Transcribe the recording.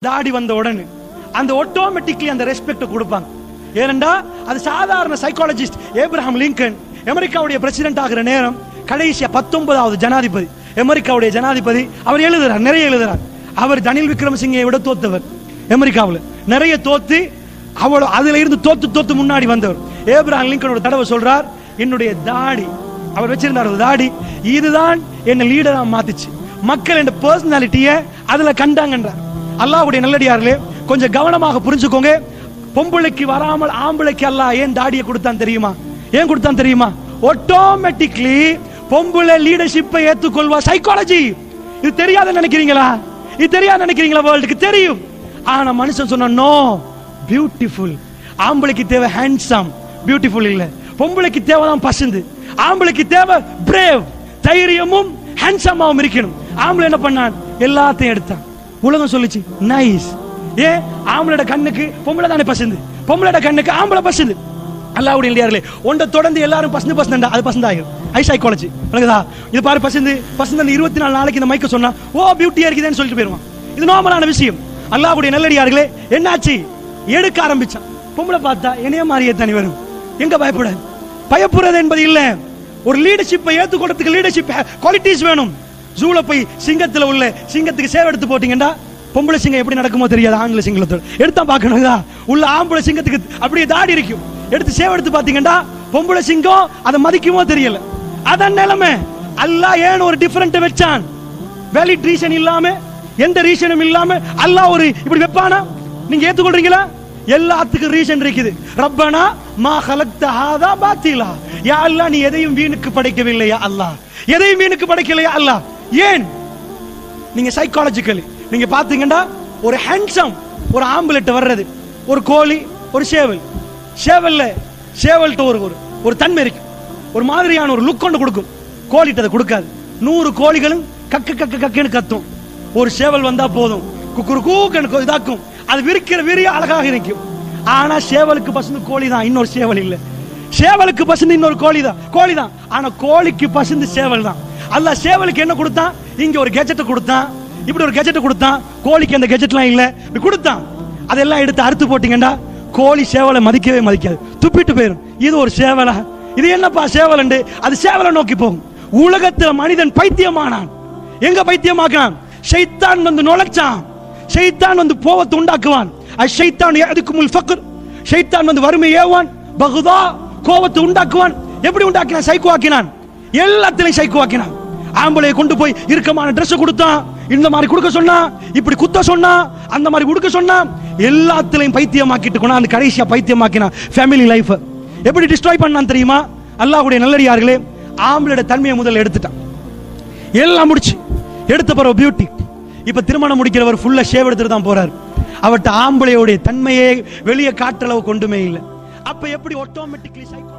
தாடி வந்த உடனே அந்த ஆட்டோமேட்டிக்லி அந்த ரெஸ்பெக்ட் கொடுப்பாங்க ஏனென்றா அது சாதாரண சைக்காலஜிஸ்ட் ஏப்ரஹாம் லிங்கன் அமெரிக்காவுடைய பிரசிடென்ட் ஆகிற நேரம் கடைசியா பத்தொன்பதாவது ஜனாதிபதி அமெரிக்காவுடைய ஜனாதிபதி அவர் எழுதுறார் நிறைய எழுதுறார் அவர் தனில் விக்ரமசிங்கை விட தோத்தவர் அமெரிக்காவில் நிறைய தோத்து அவ்வளவு அதுல இருந்து தோத்து தோத்து முன்னாடி வந்தவர் ஏப்ரஹாம் லிங்கனோட தடவை சொல்றார் என்னுடைய தாடி அவர் வச்சிருந்தார் ஒரு தாடி இதுதான் என்ன லீடரா மாத்துச்சு மக்கள் என் பர்சனாலிட்டிய அதுல கண்டாங்கன்றார் அல்லாஹ்வுடைய நல்லடியார்களே கொஞ்சம் கவனமாக புரிஞ்சுக்கோங்க பொம்பளைக்கு வராமல் ஆம்பளைக்கு அல்லாஹ் ஏன் தாடியை கொடுத்தான் தெரியுமா ஏன் கொடுத்தான் தெரியுமா ஆட்டோமேட்டிக்லி பொம்பளை லீடர்ஷிப்பை ஏத்துக்கொள்வா சைக்காலஜி இது தெரியாத நினைக்கிறீங்களா இது தெரியாத நினைக்கிறீங்களா வேர்ல்டுக்கு தெரியும் ஆனா மனுஷன் சொன்னா நோ பியூட்டிஃபுல் ஆம்பளைக்கு தேவை ஹேண்ட்ஸம் பியூட்டிஃபுல் இல்ல பொம்பளைக்கு தேவை தான் பசந்து ஆம்பளைக்கு தேவை பிரேவ் தைரியமும் ஹேண்ட்ஸமாவும் இருக்கணும் ஆம்பளை என்ன பண்ணான் எல்லாத்தையும் எடுத்தான் உலகம் சொல்லுச்சு நைஸ் ஏ ஆம்பளோட கண்ணுக்கு பொம்பளை தானே பசந்து பொம்பளோட கண்ணுக்கு ஆம்பளை பசந்து அல்லாவுடைய இல்லையார்களே ஒன்றை தொடர்ந்து எல்லாரும் பசந்து பசந்தா அது பசந்தாயிரும் ஐ சைக்காலஜி விளங்குதா இது பாரு பசந்து பசந்து அந்த இருபத்தி நாலு நாளைக்கு இந்த மைக்க சொன்னா ஓ பியூட்டியா இருக்குதுன்னு சொல்லிட்டு போயிருவான் இது நார்மலான விஷயம் அல்லாவுடைய நல்லடியார்களே என்னாச்சு எடுக்க ஆரம்பிச்சான் பொம்பளை பார்த்தா என்னைய மாதிரியே தனி வரும் எங்க பயப்பட பயப்படுறது என்பது இல்ல ஒரு லீடர்ஷிப்பை ஏத்துக்கொள்றதுக்கு லீடர்ஷிப் குவாலிட்டிஸ் வேணும் ஜூல போய் சிங்கத்துல உள்ள சிங்கத்துக்கு சேவை எடுத்து போட்டீங்கன்னா பொம்பளை சிங்கம் எப்படி நடக்குமோ தெரியாது ஆங்கில சிங்கத்தோட எடுத்தா பார்க்கணும் உள்ள ஆம்பளை சிங்கத்துக்கு அப்படியே தாடி இருக்கும் எடுத்து சேவை எடுத்து பாத்தீங்கன்னா பொம்பளை சிங்கம் அதை மதிக்குமோ தெரியல அதான் நிலைமை அல்லாஹ் ஏன் ஒரு டிஃபரெண்ட் வச்சான் வேலிட் ரீசன் இல்லாம எந்த ரீசனும் இல்லாம அல்லாஹ் ஒரு இப்படி வைப்பானா நீங்க ஏத்துக்கொள்றீங்களா எல்லாத்துக்கும் ரீசன் இருக்குது ரப்பனா மா ஹலக்த ஹாதா பாத்திலா யா அல்லாஹ் நீ எதையும் வீணுக்கு படைக்கவில்லையா அல்லாஹ் எதையும் வீணுக்கு படைக்கலையா அல்லாஹ் ஏன் நீங்க சைக்காலஜிக்கலி நீங்க பாத்தீங்கன்னா ஒரு ஹேண்ட்ஸம் ஒரு ஆம்புலெட் வர்றது ஒரு கோழி ஒரு சேவல் சேவல்ல சேவல்கிட்ட ஒரு ஒரு ஒரு தன்மை இருக்கு ஒரு மாதிரியான ஒரு லுக் கொண்டு கொடுக்கும் கோழிட்ட அதை கொடுக்காது நூறு கோழிகளும் கக்கு கக்கு கக்குன்னு கத்தும் ஒரு சேவல் வந்தா போதும் குக்குரு கூக்கன்னு இதாக்கும் அது விரிக்கிற விரிய அழகாக இருக்கும் ஆனா சேவலுக்கு பசந்து கோழி தான் இன்னொரு சேவல் இல்ல சேவலுக்கு பசந்து இன்னொரு கோழி தான் கோழி தான் ஆனா கோழிக்கு பசந்து சேவல் தான் அல்லாஹ் சேவலுக்கு என்ன கொடுத்தான் இங்க ஒரு கெஜெட் கொடுத்தான் இப்படி ஒரு கெஜெட் கொடுத்தான் கோழிக்கு அந்த கெஜெட்லாம் இல்ல இப்படி கொடுத்தான் அதெல்லாம் எடுத்து அறுத்து போட்டீங்கன்னா கோழி சேவலை மதிக்கவே மதிக்காது துப்பிட்டு போயிடும் இது ஒரு சேவலா இது என்னப்பா சேவலண்டு அது சேவலை நோக்கி போகும் உலகத்துல மனிதன் பைத்தியமானான் எங்க பைத்தியமாக்கான் ஷைத்தான் வந்து நுழைச்சான் ஷைத்தான் வந்து போவத்தை உண்டாக்குவான் அஷைத்தான் அதுக்கு ஃபக்ர் ஷைத்தான் வந்து வறுமை ஏவான் பகுதா கோவத்தை உண்டாக்குவான் எப்படி உண்டாக்கினான் சைக்கோ ஆக்கினான் எல்லாத்திலையும் சைக்கோ ஆக்கினான் ஆம்பளையை கொண்டு போய் இறுக்கமான Dress கொடுத்தான் இந்த மாதிரி கொடுக்க சொன்னா இப்படி குத்த சொன்னா அந்த மாதிரி கொடுக்க சொன்னா எல்லாத்திலையும் பைத்தியமாக்கிட்டு கொண்டாந்து கடைசியா பைத்தியமாக்கினான் ஃபேமிலி லைஃப் எப்படி டிஸ்ட்ராய் பண்ணான் தெரியுமா அல்லாஹ்வுடைய நல்லடியார்களே ஆம்பளோட தன்மையை முதல்ல எடுத்துட்டான் எல்லாம் முடிச்சு எடுத்த பிறகு பியூட்டி இப்ப திருமணம் முடிக்கிறவர் ஃபுல்லா ஷேவ் எடுத்துட்டு தான் போறாரு அவர்ட்ட ஆம்பளையோடைய தன்மையே வெளியே காட்டளவு கொண்டுமே இல்லை அப்ப எப்படி ஆட்டோமேட்டிக்லி சைக்கோ